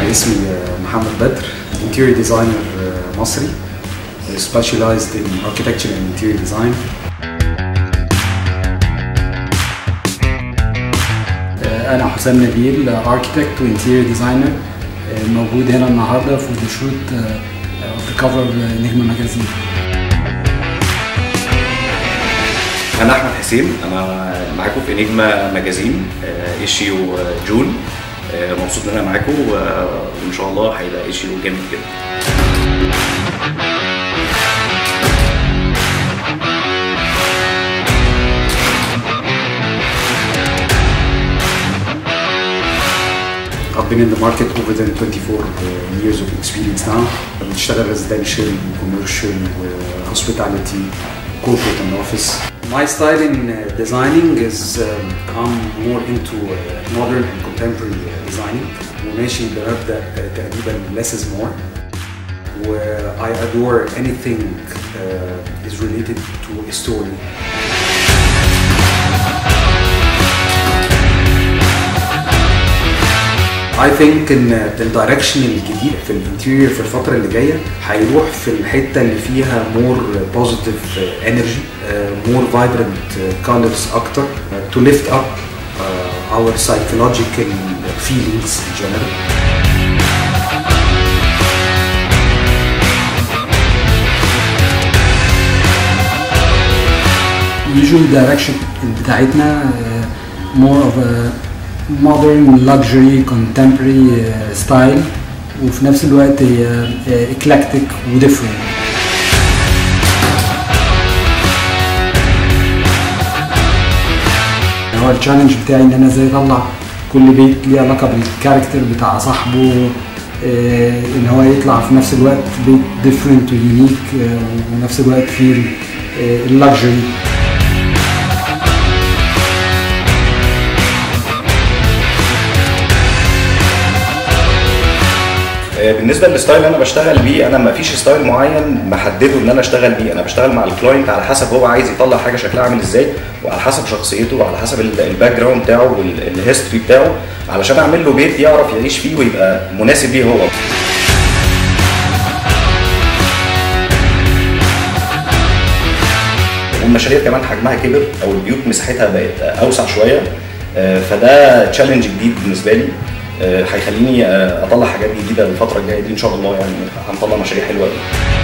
أنا اسمي محمد بدر interior designer مصري specialized in architecture and interior design أنا حسام نبيل architect و interior designer موجود هنا النهارده في الشوت في كفر نجم ماجازين انا احمد حسين انا معاكم في انجما ماجازين ايشيو جون مبسوط ان انا معاكم وان شاء الله هيبقى ايشيو جامد جدا I've been in the market over than 24 years of experience now. بنشتغل residential, commercial, hospitality, corporate and office. My style in designing is um, I'm more into modern and contemporary designing. وماشي بمبدأ تقريبا less is more. Where I adore anything uh, is related to a story. I think ان الدايركشن الجديد في الانتيريور في الفترة اللي جاية هيروح في الحتة اللي فيها مور بوزيتيف انرجي مور فايبرنت كولرز اكتر to lift up uh, our psychological feelings in general. usual direction بتاعتنا uh, more of a modern luxury contemporary uh, style وفي نفس الوقت هي uh, eclectic و different هو التشالنج بتاعي ان انا ازاي اطلع كل بيت ليه علاقه بالكاركتر بتاع صاحبه آه ان هو يطلع في نفس الوقت بيت ديفرنت ويونيك آه ونفس الوقت فيه اللكجري بالنسبه للستايل اللي انا بشتغل بيه انا ما فيش ستايل معين محدده ان انا اشتغل بيه انا بشتغل مع الكلاينت على حسب هو عايز يطلع حاجه شكلها عامل ازاي وعلى حسب شخصيته وعلى حسب الباك جراوند بتاعه والهيستوري بتاعه علشان اعمل له بيت يعرف يعيش فيه ويبقى مناسب ليه هو والمشاريع كمان حجمها كبر او البيوت مساحتها بقت اوسع شويه فده تشالنج جديد بالنسبه لي هيخليني اطلع حاجات جديده الفتره الجايه دي ان شاء الله يعني هنطلع مشاريع حلوه قوي